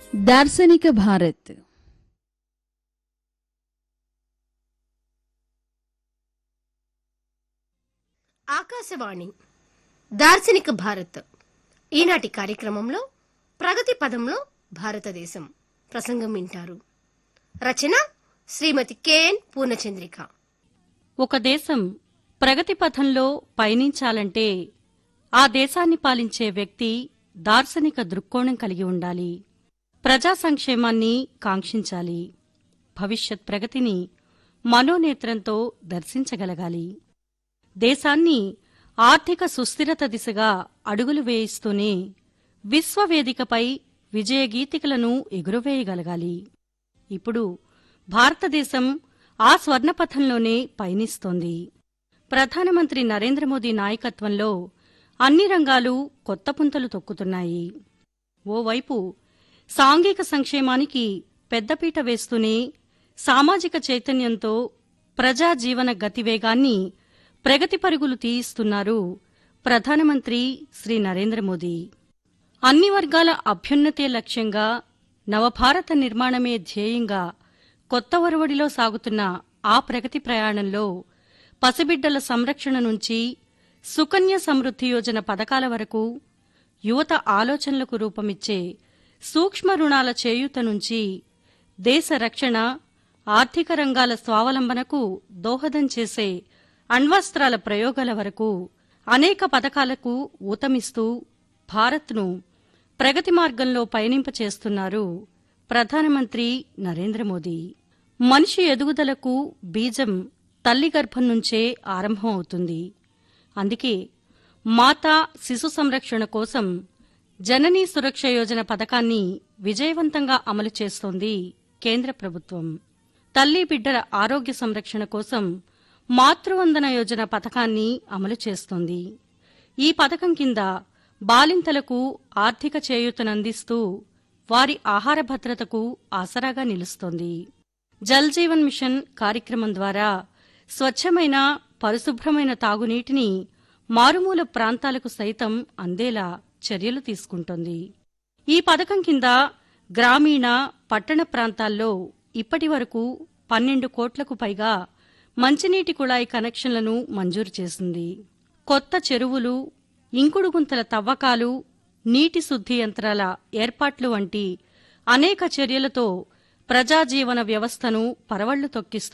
దార్శనిక భారత్ ఆకాశవాణి దార్శనిక భారత్ ఈనాటి కార్యక్రమంలో ప్రగతి పదంలో భారతదేశం ప్రసంగం వింటారు రచన శ్రీమతి కెఎన్ పూర్ణచంద్రిక ఒక దేశం ప్రగతి పథంలో పయనించాలంటే ఆ దేశాన్ని పాలించే వ్యక్తి దార్శనిక దృక్కోణం కలిగి ఉండాలి ప్రజా సంక్షేమాన్ని కాంక్షించాలి భవిష్యత్ ప్రగతిని మనోనేత్రంతో దర్శించగలగాలి దేశాన్ని ఆర్థిక సుస్థిరత దిశగా అడుగులు వేయిస్తూనే విశ్వవేదికపై విజయగీతికలను ఎగురవేయగలగాలి ఇప్పుడు భారతదేశం ఆ స్వర్ణపథంలోనే పయనిస్తోంది ప్రధానమంత్రి నరేంద్ర మోదీ నాయకత్వంలో అన్ని రంగాలు కొత్త పుంతలు తొక్కుతున్నాయి ఓవైపు సాంఘిక సంక్షేమానికి పెద్దపీట వేస్తూనే సామాజిక చైతన్యంతో ప్రజా జీవన గతివేగాన్ని ప్రగతి పరుగులు తీయిస్తున్నారు ప్రధానమంత్రి శ్రీ నరేంద్ర మోదీ అన్ని వర్గాల అభ్యున్నతే లక్ష్యంగా నవభారత నిర్మాణమే ధ్యేయంగా కొత్త ఒరవడిలో సాగుతున్న ఆ ప్రగతి ప్రయాణంలో పసిబిడ్డల సంరక్షణ నుంచి సుకన్య సమృద్ధి యోజన పథకాల వరకు యువత ఆలోచనలకు రూపమిచ్చే సూక్ష్మ రుణాల చేయూత నుంచి దేశ రక్షణ ఆర్థిక రంగాల స్వావలంబనకు దోహదం చేసే అణ్వస్త్రాల ప్రయోగాల వరకు అనేక పథకాలకు ఊతమిస్తూ భారత్ను ప్రగతి మార్గంలో పయనింపచేస్తున్నారు ప్రధానమంత్రి నరేంద్ర మోదీ మనిషి ఎదుగుదలకు బీజం తల్లి గర్భం నుంచే ఆరంభం అవుతుంది అందుకే మాతా శిశు సంరక్షణ కోసం జననీ సురక్ష యోజన పథకాన్ని విజయవంతంగా అమలు చేస్తోంది కేంద్ర ప్రభుత్వం తల్లి బిడ్డల ఆరోగ్య సంరక్షణ కోసం మాతృవందన యోజన పథకాన్ని అమలు చేస్తోంది ఈ పథకం కింద బాలింతలకు ఆర్థిక చేయూతనందిస్తూ వారి ఆహార భద్రతకు ఆసరాగా నిలుస్తోంది జల్ జీవన్ మిషన్ కార్యక్రమం ద్వారా స్వచ్ఛమైన పరిశుభ్రమైన తాగునీటిని మారుమూల ప్రాంతాలకు సైతం అందేలా చర్యలు తీసుకుంటోంది ఈ పథకం కింద గ్రామీణ పట్టణ ప్రాంతాల్లో ఇప్పటి వరకు పన్నెండు కోట్లకు పైగా మంచినీటి కుళాయి కనెక్షన్లను మంజూరు చేసింది కొత్త చెరువులు ఇంకుడు గుంతల తవ్వకాలు నీటి శుద్ధి యంత్రాల ఏర్పాట్లు వంటి అనేక చర్యలతో ప్రజాజీవన వ్యవస్థను పరవళ్లు తొక్కిస్తూ